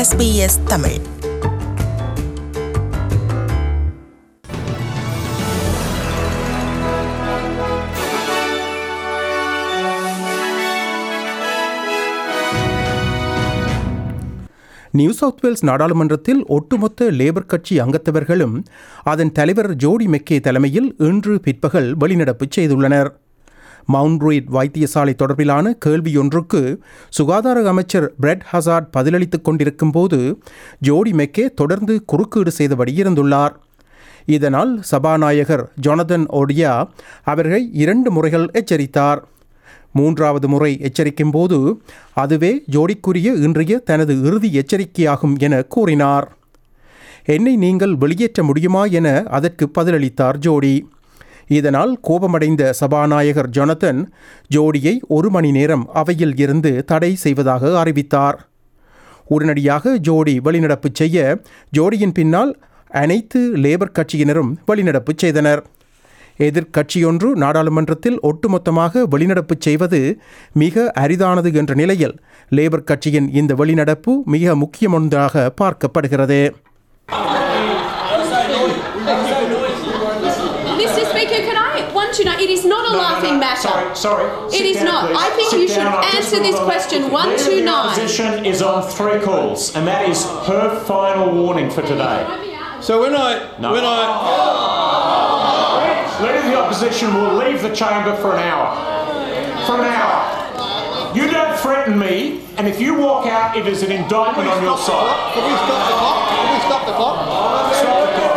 SBS Tamil New South Wales நாடாளுமன்றத்தில் ஒட்டுமொத்த labour கட்சி அங்கத்தவர்களும் அதன் தலைவர் ஜோடி மெக்கே தலைமையில் இன்று பிற்பகல் வெளிநடப்பு செய்துள்ளனர் மவுண்ட் ரூயிட் வைத்தியசாலை தொடர்பிலான கேள்வியொன்றுக்கு சுகாதார அமைச்சர் பிரெட் ஹசார்ட் பதிலளித்துக் கொண்டிருக்கும் போது ஜோடி மெக்கே தொடர்ந்து குறுக்கீடு செய்தபடி இருந்துள்ளார் இதனால் சபாநாயகர் ஜொனதன் ஒடியா அவர்களை இரண்டு முறைகள் எச்சரித்தார் மூன்றாவது முறை எச்சரிக்கும் போது அதுவே ஜோடிக்குரிய இன்றைய தனது இறுதி எச்சரிக்கையாகும் என கூறினார் என்னை நீங்கள் வெளியேற்ற முடியுமா என அதற்கு பதிலளித்தார் ஜோடி இதனால் கோபமடைந்த சபாநாயகர் ஜொனதன் ஜோடியை ஒரு மணி நேரம் அவையில் இருந்து தடை செய்வதாக அறிவித்தார் உடனடியாக ஜோடி வெளிநடப்பு செய்ய ஜோடியின் பின்னால் அனைத்து லேபர் கட்சியினரும் வெளிநடப்பு செய்தனர் எதிர்க்கட்சியொன்று நாடாளுமன்றத்தில் ஒட்டுமொத்தமாக வெளிநடப்பு செய்வது மிக அரிதானது என்ற நிலையில் லேபர் கட்சியின் இந்த வெளிநடப்பு மிக முக்கியமொன்றாக பார்க்கப்படுகிறது Mr. Speaker, can I want to know? It is not a laughing matter. Sorry, sorry. It Sit is down, not. please. I think Sit you should down. I've just answer put this on question. the- One, Leader two, of the nine. opposition is on three calls, and that is her final warning for today. So when I No. when I Leader of the opposition will leave the chamber for an hour. For an hour. You don't threaten me, and if you walk out, it is an indictment on your side. can we stop the clock? Can we stop the clock? Stop the clock.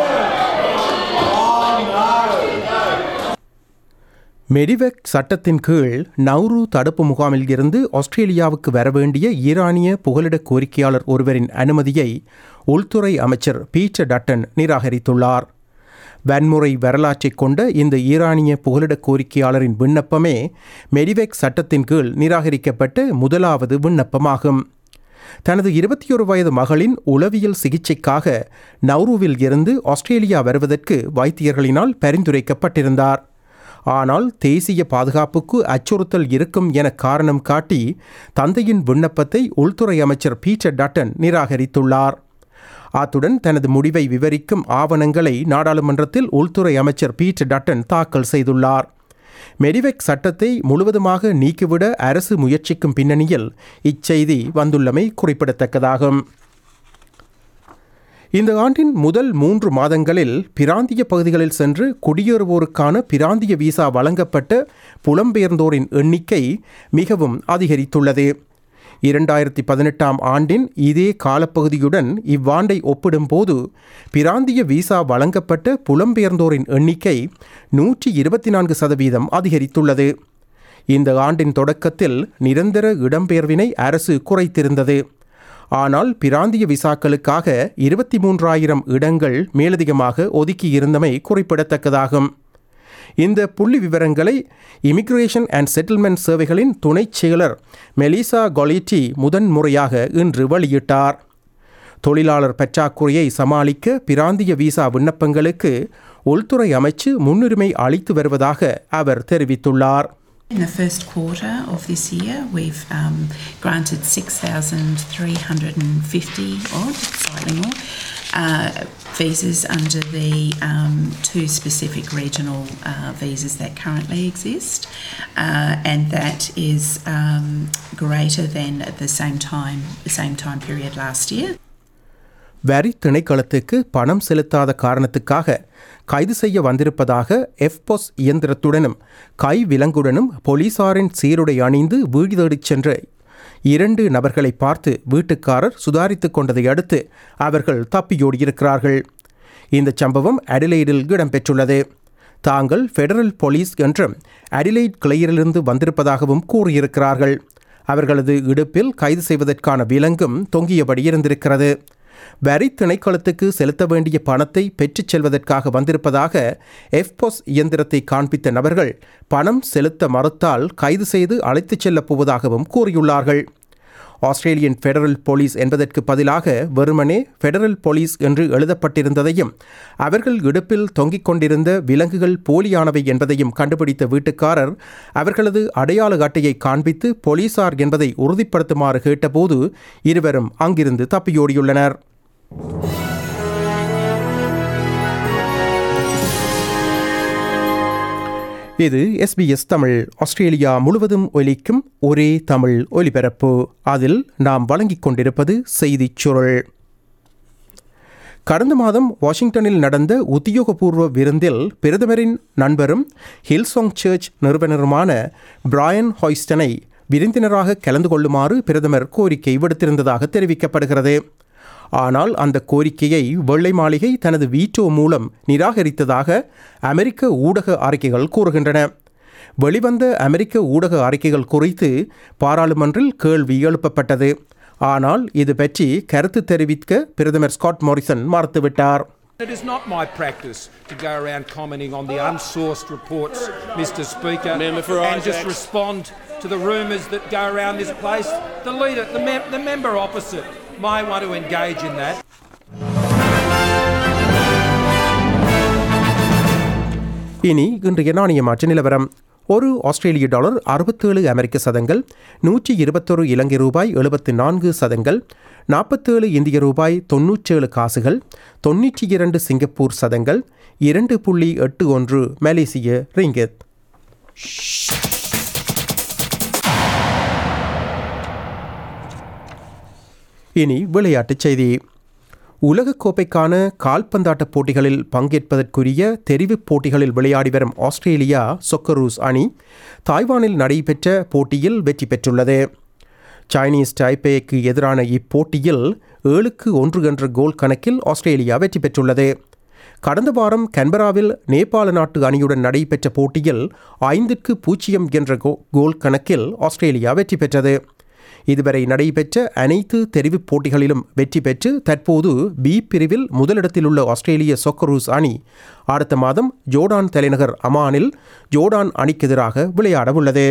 மெடிவெக் சட்டத்தின் கீழ் Nauru தடுப்பு முகாமில் இருந்து ஆஸ்திரேலியாவுக்கு வரவேண்டிய ஈரானிய புகலிட கோரிக்கையாளர் ஒருவரின் அனுமதியை உள்துறை அமைச்சர் பீட்டர் டட்டன் நிராகரித்துள்ளார் வன்முறை வரலாற்றைக் கொண்ட இந்த ஈரானிய புகலிட கோரிக்கையாளரின் விண்ணப்பமே மெடிவெக் சட்டத்தின் கீழ் நிராகரிக்கப்பட்ட முதலாவது விண்ணப்பமாகும் தனது இருபத்தி ஒரு வயது மகளின் உளவியல் சிகிச்சைக்காக நௌருவில் இருந்து ஆஸ்திரேலியா வருவதற்கு வைத்தியர்களினால் பரிந்துரைக்கப்பட்டிருந்தார் ஆனால் தேசிய பாதுகாப்புக்கு அச்சுறுத்தல் இருக்கும் என காரணம் காட்டி தந்தையின் விண்ணப்பத்தை உள்துறை அமைச்சர் பீட்டர் டட்டன் நிராகரித்துள்ளார் அத்துடன் தனது முடிவை விவரிக்கும் ஆவணங்களை நாடாளுமன்றத்தில் உள்துறை அமைச்சர் பீட்டர் டட்டன் தாக்கல் செய்துள்ளார் மெடிவெக் சட்டத்தை முழுவதுமாக நீக்கிவிட அரசு முயற்சிக்கும் பின்னணியில் இச்செய்தி வந்துள்ளமை குறிப்பிடத்தக்கதாகும் இந்த ஆண்டின் முதல் மூன்று மாதங்களில் பிராந்திய பகுதிகளில் சென்று குடியேறுவோருக்கான பிராந்திய விசா வழங்கப்பட்ட புலம்பெயர்ந்தோரின் எண்ணிக்கை மிகவும் அதிகரித்துள்ளது இரண்டாயிரத்தி பதினெட்டாம் ஆண்டின் இதே காலப்பகுதியுடன் இவ்வாண்டை ஒப்பிடும்போது பிராந்திய விசா வழங்கப்பட்ட புலம்பெயர்ந்தோரின் எண்ணிக்கை நூற்றி இருபத்தி நான்கு சதவீதம் அதிகரித்துள்ளது இந்த ஆண்டின் தொடக்கத்தில் நிரந்தர இடம்பெயர்வினை அரசு குறைத்திருந்தது ஆனால் பிராந்திய விசாக்களுக்காக இருபத்தி மூன்றாயிரம் இடங்கள் மேலதிகமாக ஒதுக்கியிருந்தமை குறிப்பிடத்தக்கதாகும் இந்த புள்ளி விவரங்களை இமிக்ரேஷன் அண்ட் செட்டில்மெண்ட் சேவைகளின் துணைச் செயலர் மெலிசா கொலிட்டி முதன்முறையாக இன்று வெளியிட்டார் தொழிலாளர் பற்றாக்குறையை சமாளிக்க பிராந்திய விசா விண்ணப்பங்களுக்கு உள்துறை அமைச்சு முன்னுரிமை அளித்து வருவதாக அவர் தெரிவித்துள்ளார் In the first quarter of this year, we've um, granted 6,350 odd, slightly more, uh, visas under the um, two specific regional uh, visas that currently exist, uh, and that is um, greater than at the same time, the same time period last year. வரி திணைக்களத்துக்கு பணம் செலுத்தாத காரணத்துக்காக கைது செய்ய வந்திருப்பதாக எஃப்பொஸ் இயந்திரத்துடனும் கை விலங்குடனும் போலீசாரின் சீருடை அணிந்து வீடு தேடிச் சென்ற இரண்டு நபர்களை பார்த்து வீட்டுக்காரர் சுதாரித்துக் கொண்டதை அடுத்து அவர்கள் தப்பியோடியிருக்கிறார்கள் இந்த சம்பவம் அடிலைடில் இடம்பெற்றுள்ளது தாங்கள் ஃபெடரல் போலீஸ் என்றும் அடிலைட் கிளையிலிருந்து வந்திருப்பதாகவும் கூறியிருக்கிறார்கள் அவர்களது இடுப்பில் கைது செய்வதற்கான விலங்கும் தொங்கியபடி இருந்திருக்கிறது வரி திணைக்களத்துக்கு செலுத்த வேண்டிய பணத்தை பெற்றுச் செல்வதற்காக வந்திருப்பதாக எஃப்பொஸ் இயந்திரத்தை காண்பித்த நபர்கள் பணம் செலுத்த மறுத்தால் கைது செய்து அழைத்துச் செல்லப் போவதாகவும் கூறியுள்ளார்கள் ஆஸ்திரேலியன் ஃபெடரல் போலீஸ் என்பதற்கு பதிலாக வெறுமனே ஃபெடரல் போலீஸ் என்று எழுதப்பட்டிருந்ததையும் அவர்கள் இடுப்பில் தொங்கிக் கொண்டிருந்த விலங்குகள் போலியானவை என்பதையும் கண்டுபிடித்த வீட்டுக்காரர் அவர்களது அடையாள அட்டையை காண்பித்து போலீசார் என்பதை உறுதிப்படுத்துமாறு கேட்டபோது இருவரும் அங்கிருந்து தப்பியோடியுள்ளனர் இது எஸ்பிஎஸ் தமிழ் ஆஸ்திரேலியா முழுவதும் ஒலிக்கும் ஒரே தமிழ் ஒலிபரப்பு அதில் நாம் வழங்கிக் கொண்டிருப்பது செய்திச் சுருள் கடந்த மாதம் வாஷிங்டனில் நடந்த உத்தியோகபூர்வ விருந்தில் பிரதமரின் நண்பரும் ஹில்சாங் சர்ச் நிறுவனருமான பிராயன் ஹாய்ஸ்டனை விருந்தினராக கலந்து கொள்ளுமாறு பிரதமர் கோரிக்கை விடுத்திருந்ததாக தெரிவிக்கப்படுகிறது ஆனால் அந்த கோரிக்கையை வெள்ளை மாளிகை தனது வீட்டோ மூலம் நிராகரித்ததாக அமெரிக்க ஊடக அறிக்கைகள் கூறுகின்றன வெளிவந்த அமெரிக்க ஊடக அறிக்கைகள் குறித்து பாராளுமன்றில் கேள்வி எழுப்பப்பட்டது ஆனால் இது பற்றி கருத்து தெரிவிக்க பிரதமர் ஸ்காட் மாரிசன் மறுத்துவிட்டார் It is not my practice to go around commenting on the unsourced reports, Mr. Speaker, Member for and just Isaacs. respond to the rumours that go around this place. The leader, the, mem- the member opposite, may want to engage in that. இனி இன்றைய நாணய மாற்று நிலவரம் ஒரு ஆஸ்திரேலிய dollar அறுபத்தேழு அமெரிக்க சதங்கள் நூற்றி இருபத்தொரு இலங்கை ரூபாய் எழுபத்து நான்கு சதங்கள் நாற்பத்தேழு இந்திய ரூபாய் தொன்னூற்றேழு காசுகள் தொண்ணூற்றி இரண்டு சிங்கப்பூர் சதங்கள் இரண்டு புள்ளி எட்டு ஒன்று மலேசிய ரிங்கெத் இனி விளையாட்டுச் செய்தி உலகக்கோப்பைக்கான கால்பந்தாட்ட போட்டிகளில் பங்கேற்பதற்குரிய தெரிவுப் போட்டிகளில் விளையாடி வரும் ஆஸ்திரேலியா சொக்கரூஸ் அணி தாய்வானில் நடைபெற்ற போட்டியில் வெற்றி பெற்றுள்ளது சைனீஸ் டைப்பேக்கு எதிரான இப்போட்டியில் ஏழுக்கு ஒன்று என்ற கோல் கணக்கில் ஆஸ்திரேலியா வெற்றி பெற்றுள்ளது கடந்த வாரம் கன்பராவில் நேபாள நாட்டு அணியுடன் நடைபெற்ற போட்டியில் ஐந்திற்கு பூஜ்ஜியம் என்ற கோ- கோல் கணக்கில் ஆஸ்திரேலியா வெற்றி பெற்றது இதுவரை நடைபெற்ற அனைத்து தெரிவுப் போட்டிகளிலும் வெற்றி பெற்று தற்போது பி பிரிவில் முதலிடத்தில் உள்ள ஆஸ்திரேலிய சொக்கரூஸ் அணி அடுத்த மாதம் ஜோர்டான் தலைநகர் அமானில் ஜோர்டான் அணிக்கு எதிராக விளையாட உள்ளது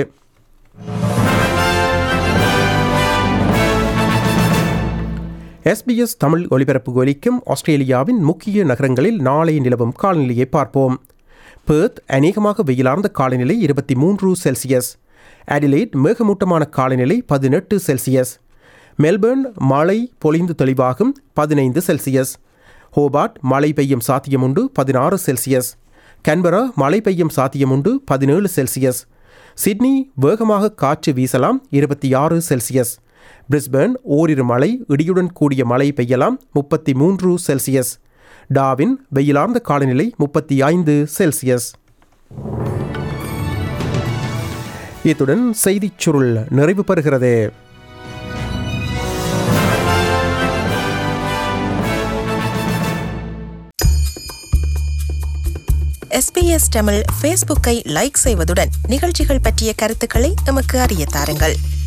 எஸ்பிஎஸ் தமிழ் ஒலிபரப்பு ஒலிக்கும் ஆஸ்திரேலியாவின் முக்கிய நகரங்களில் நாளை நிலவும் காலநிலையை பார்ப்போம் பெர்த் அநேகமாக வெயிலார்ந்த காலநிலை இருபத்தி மூன்று செல்சியஸ் அடிலைட் மேகமூட்டமான காலநிலை பதினெட்டு செல்சியஸ் மெல்பர்ன் மழை பொழிந்து தெளிவாகும் பதினைந்து செல்சியஸ் ஹோபார்ட் மழை பெய்யும் சாத்தியமுண்டு பதினாறு செல்சியஸ் கன்பரா மழை பெய்யும் சாத்தியமுண்டு பதினேழு செல்சியஸ் சிட்னி வேகமாக காற்று வீசலாம் இருபத்தி ஆறு செல்சியஸ் பிரிஸ்பேர்ன் ஓரிரு மழை இடியுடன் கூடிய மழை பெய்யலாம் முப்பத்தி மூன்று செல்சியஸ் டாவின் வெயிலார்ந்த காலநிலை முப்பத்தி ஐந்து செல்சியஸ் இத்துடன் செய்திச் சுருள் நிறைவு பெறுகிறது எஸ்பிஎஸ் தமிழ் ஃபேஸ்புக்கை லைக் செய்வதுடன் நிகழ்ச்சிகள் பற்றிய கருத்துக்களை எமக்கு அறிய தாருங்கள்